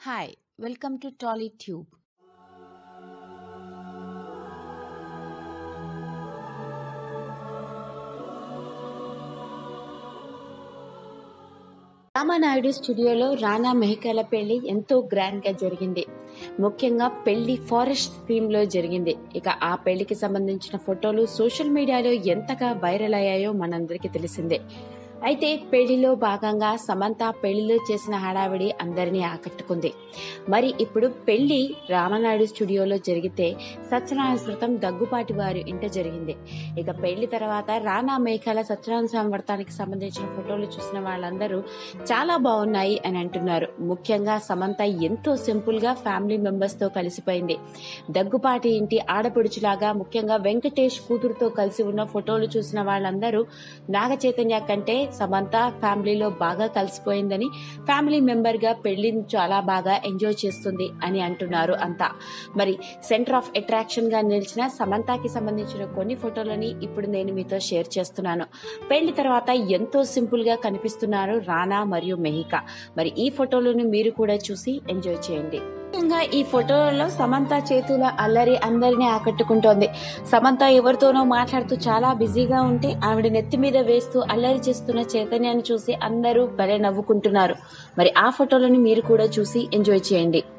Hi, welcome to TollyTube. Ramanaidu స్టూడియోలో రానా మెహకాల పెళ్లి ఎంతో గ్రాండ్ గా జరిగింది ముఖ్యంగా పెళ్లి ఫారెస్ట్ థీమ్ లో జరిగింది ఇక ఆ పెళ్లికి సంబంధించిన ఫోటోలు సోషల్ మీడియాలో ఎంతగా వైరల్ అయ్యాయో మనందరికీ తెలిసిందే అయితే పెళ్లిలో భాగంగా సమంత పెళ్లిలో చేసిన హడావిడి అందరినీ ఆకట్టుకుంది మరి ఇప్పుడు పెళ్లి రామనాయుడు స్టూడియోలో జరిగితే సత్యనారాయణ వ్రతం దగ్గుపాటి వారి ఇంట జరిగింది ఇక పెళ్లి తర్వాత రానా మేఘాల సత్యనారాయణ స్వామి వ్రతానికి సంబంధించిన ఫోటోలు చూసిన వాళ్ళందరూ చాలా బాగున్నాయి అని అంటున్నారు ముఖ్యంగా సమంత ఎంతో సింపుల్ గా ఫ్యామిలీ మెంబర్స్ తో కలిసిపోయింది దగ్గుపాటి ఇంటి ఆడపడుచులాగా ముఖ్యంగా వెంకటేష్ కూతురుతో కలిసి ఉన్న ఫోటోలు చూసిన వాళ్ళందరూ నాగ చైతన్య కంటే సమంత ఫ్యామిలీలో బాగా కలిసిపోయిందని ఫ్యామిలీ మెంబర్ గా పెళ్లిని చాలా బాగా ఎంజాయ్ చేస్తుంది అని అంటున్నారు అంతా మరి సెంటర్ ఆఫ్ అట్రాక్షన్ గా నిలిచిన సమంతకి సంబంధించిన కొన్ని ఫోటోలని ఇప్పుడు నేను మీతో షేర్ చేస్తున్నాను పెళ్లి తర్వాత ఎంతో సింపుల్ గా కనిపిస్తున్నారు రానా మరియు మెహిక మరి ఈ ఫోటోలను మీరు కూడా చూసి ఎంజాయ్ చేయండి ముఖ్యంగా ఈ ఫోటోలలో సమంత చేతుల అల్లరి అందరినీ ఆకట్టుకుంటోంది సమంత ఎవరితోనో మాట్లాడుతూ చాలా బిజీగా ఉంటే ఆవిడ నెత్తి మీద వేస్తూ అల్లరి చేస్తున్న చైతన్యాన్ని చూసి అందరూ భలే నవ్వుకుంటున్నారు మరి ఆ ఫోటోలను మీరు కూడా చూసి ఎంజాయ్ చేయండి